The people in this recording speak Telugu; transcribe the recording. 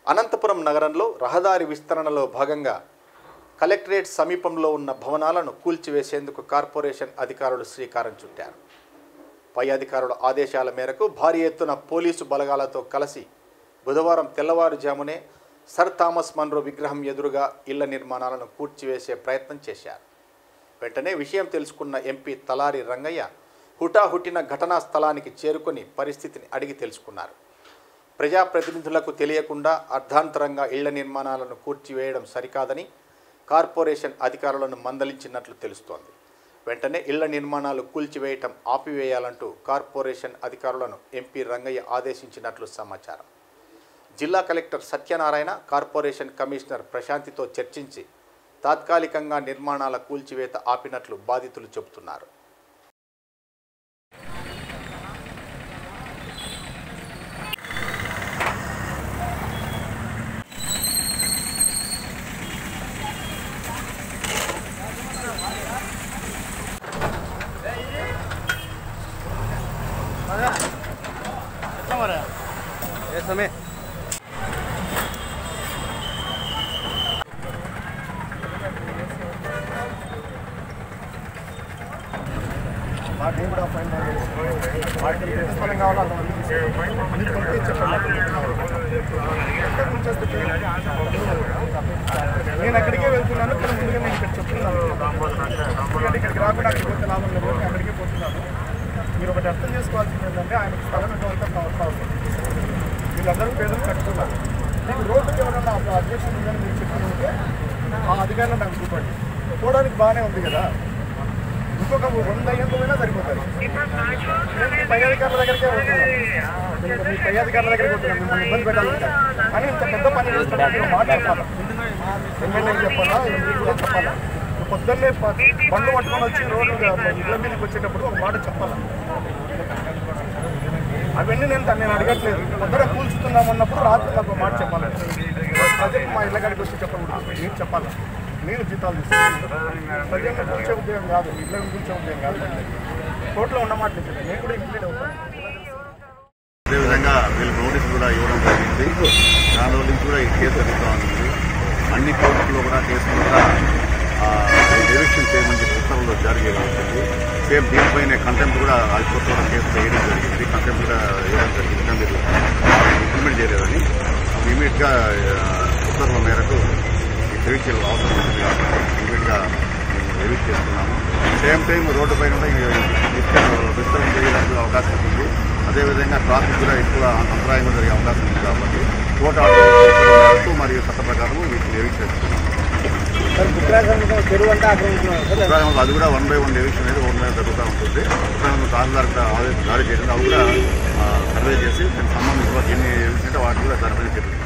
అనంతపురం నగరంలో రహదారి విస్తరణలో భాగంగా కలెక్టరేట్ సమీపంలో ఉన్న భవనాలను కూల్చివేసేందుకు కార్పొరేషన్ అధికారులు శ్రీకారం చుట్టారు పై అధికారుల ఆదేశాల మేరకు భారీ ఎత్తున పోలీసు బలగాలతో కలిసి బుధవారం తెల్లవారుజామునే సర్ థామస్ మన్రో విగ్రహం ఎదురుగా ఇళ్ల నిర్మాణాలను కూర్చివేసే ప్రయత్నం చేశారు వెంటనే విషయం తెలుసుకున్న ఎంపీ తలారి రంగయ్య హుటాహుటిన ఘటనా స్థలానికి చేరుకొని పరిస్థితిని అడిగి తెలుసుకున్నారు ప్రజాప్రతినిధులకు తెలియకుండా అర్ధాంతరంగా ఇళ్ల నిర్మాణాలను కూర్చివేయడం సరికాదని కార్పొరేషన్ అధికారులను మందలించినట్లు తెలుస్తోంది వెంటనే ఇళ్ల నిర్మాణాలు కూల్చివేయటం ఆపివేయాలంటూ కార్పొరేషన్ అధికారులను ఎంపీ రంగయ్య ఆదేశించినట్లు సమాచారం జిల్లా కలెక్టర్ సత్యనారాయణ కార్పొరేషన్ కమిషనర్ ప్రశాంతితో చర్చించి తాత్కాలికంగా నిర్మాణాల కూల్చివేత ఆపినట్లు బాధితులు చెబుతున్నారు समय నేను అక్కడికే వెళ్తున్నాను కానీ ముందుగా నేను ఇక్కడ చెప్తున్నాను ఎందుకంటే ఇక్కడికి రాకుండా అక్కడికి పోతే లాభం లేదు నేను అక్కడికే పోతున్నాను మీరు ఒకటి అర్థం చేసుకోవాల్సింది ఏంటంటే ఆయన స్థలం ఇవ్వడం అవసరం వీళ్ళందరూ పేదలు కట్టుకున్నారు మీకు రోడ్డుకి ఎవరన్నా అధ్యక్షుడు ఉందని మీరు చెప్పి ఉంటే ఆ అధికారులు నాకు చూపండి పోవడానికి బాగానే ఉంది కదా ఇంకొక వంద అయ్యేంత పోయినా సరిపోతుంది నేను మీ పై అధికారుల దగ్గరికే వస్తున్నాను నేను మీ పై అధికారుల దగ్గరికి వస్తున్నాను మిమ్మల్ని ఇబ్బంది పెట్టాలంటే కానీ ఇంత పెద్ద పని చేస్తున్నారు మీరు మాట్లాడాలి ఎమ్మెల్యే చెప్పాలా మీకు కూడా చెప్పాలా ఇప్పుడు పొద్దున్నే ప- బండ్లు పట్టుకొని వచ్చి రోడ్డు ఇళ్ళ మీదకి వచ్చేటప్పుడు ఒక మాట చెప్పాలా అవన్నీ నేను తను నేను అడగట్లేదు పొద్దున కూల్చుతున్నాం అన్నప్పుడు రాత్రి నాకు ఒక మాట చెప్పాలి ప్రజలకు మా ఇళ్ళ కాడికి వచ్చి చెప్పకూడదు నేను చెప్పాలి నేను జీతాలు తీసుకుంటాను ప్రజలను కూర్చే ఉద్యోగం కాదు ఇళ్ళ కూర్చే ఉద్యోగం కాదు కోర్టులో ఉన్నమాట చెప్పాను నేను కూడా ఇంప్లీట్ అవుతాను అదేవిధంగా వీళ్ళు నోటీస్ కూడా ఇవ్వడం జరిగింది దాని రోజు నుంచి కూడా ఈ కేసు జరుగుతూ ఉంది అన్ని కోర్టుల్లో కూడా కేసులు కూడా ఎవిక్షన్ చేయమని చెప్పి ఉత్తర్వులు జారీ చేయడం జరిగింది సేమ్ దీనిపైన కంటెంప్ట్ కూడా హైకోర్టు కూడా కేసు వేయడం జరిగింది కంటెంప్ట్ కూడా వేయడం జరిగింది కానీ మీరు ఇంప్లిమెంట్ చేయలేదని ఇమీడియట్గా ఉత్తర్వుల మేరకు ఈ జుడిషియల్ అవసరం ఉంటుంది కాబట్టి ఇమీడియట్గా మేము ఎవిట్ చేస్తున్నాము సేమ్ టైం రోడ్డు పైన కూడా ఈ విస్తరణ విస్తరణ చేయడానికి అవకాశం ఉంది అదేవిధంగా ట్రాఫిక్ కూడా ఎక్కువ అంతరాయం కూడా జరిగే అవకాశం ఉంది కాబట్టి కోర్టు ఆర్డర్ మేరకు మరియు చట్ట ప్రకారం వీటిని ఎవిట్ చేస్తున్నాము చెరువు అంటే ఆక్రమించుకున్నారు సార్ ఉత్తరాయంలో అది కూడా వన్ బై వన్ ఎవిక్షన్ అనేది వన్ బై జరుగుతూ ఉంటుంది ఉత్తరాయంలో తహసీల్దార్ కూడా ఆదేశం జారీ చేయడం అవి కూడా ఆ, సర్వే చేసి దానికి సంబంధించిన ఎన్ని ఎవిక్షన్ అంటే వాటిని కూడా దానిపైన చర్యలు